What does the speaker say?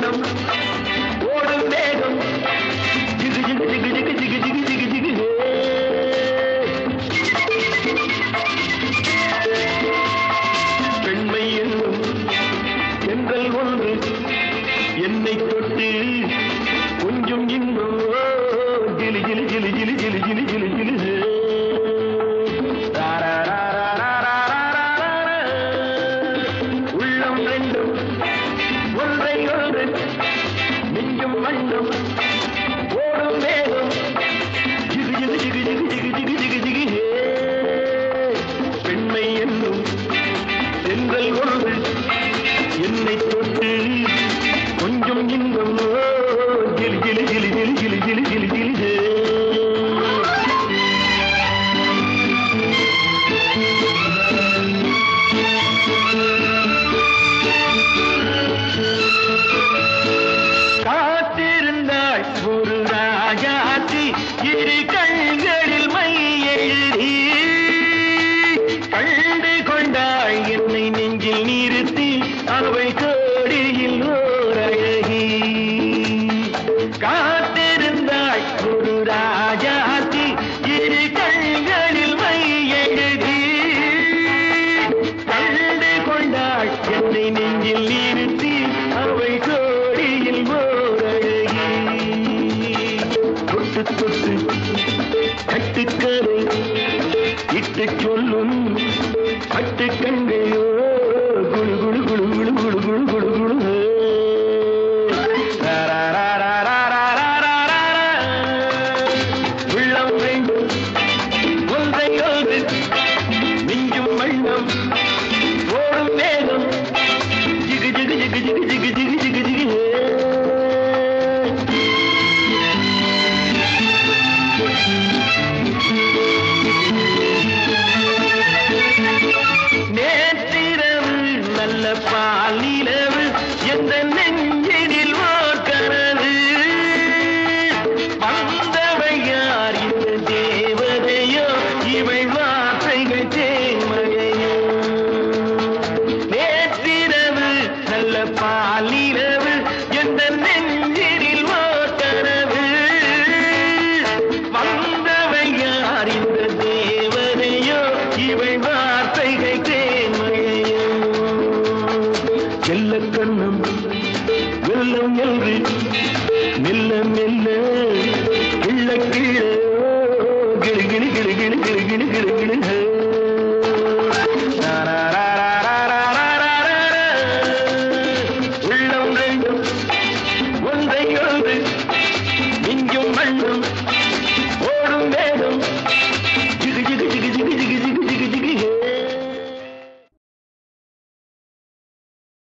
வண்ணம் ஓடும் வேகம் ஜிகு ஜிகு ஜிகு ஜிகு ஜிகு ஜிகு ஜிகு ஜிகு பெண்மை என்னும் என்றல் ஒன்று என்னை தொட்டு கொஞ்சம் இன்பம் ஓ, ஜிலி ஜிலி ஜிலி ஜிலி ஜிலி ஜிலி ஜிலி ஜிலி உள்ளம் ரெண்டும் ஒன்றை ஒன்று நெஞ்சும் மண்ணும் ஓடும் வேகம் ஜிகு ஜிகு ஜிகு ஜிகு ஜிகு ஜிகு ஜிகு ஜிகு ஹே. பெண்மை என்னும் சென்றல் ஒன்று என்னை தொட்டு கொஞ்சம் இன்பம் ஓ, ஜிலி ஜிலி ஜிலி ஜிலி ஜிலி ஜிலி ஜிலி ஜிலி ஹே. காத்திருந்தாள் ஒரு ராஜாத்தி இரு கண்களில் மை எழுதி கண்டு கொண்டாள் என்னை நெஞ்சில் நிறுத்தி அவை கோடியில் ஓர் அழகி காத்திருந்தாள் ஒரு ராஜாத்தி இரு கண்களில் மை எழுதி கண்டு கொண்டாள் என்னை நெஞ்சில் நிறுத்தி அவை கோடியில் ஓர் அழகி தொட்டு தொட்டு கட்டுக்கரை இட்டு சொல்லும் பட்டு கண்கையோ குழு குழு குழு குழு குழு குழு குழு குழு உள்ளம் வேண்டும் ஒன்றை ஒன்று மிஞ்சும் வண்ணம் ஓடும் வேகம் ஜிகு ஜிகு ஜிகு ஜிகு ஜிகு ஜிகு ஜிகு ஜிகு ஹே. நேற்றிரவு நல்ல பால் நிலவு எந்த நெஞ்சினில் ஓர் கனவு வந்தவை யார் இந்த தேவதையோ இவை வார்த்தைகள் தேன்மழையோ நேற்றிரவு நல்ல பால் நிலவு எந்த நெஞ்சினில் ஓர் கனவு வந்தவை யார் இந்த தேவதையோ இவை வார்த்தைகள் தேன்மழையோ செல்ல கண்ணம் வெள்ளம் என்று மெல்ல மெல்ல கிள்ள கிள்ள கிளி கிளி கிளி கிளி கிளி கிளி கிளி கிளி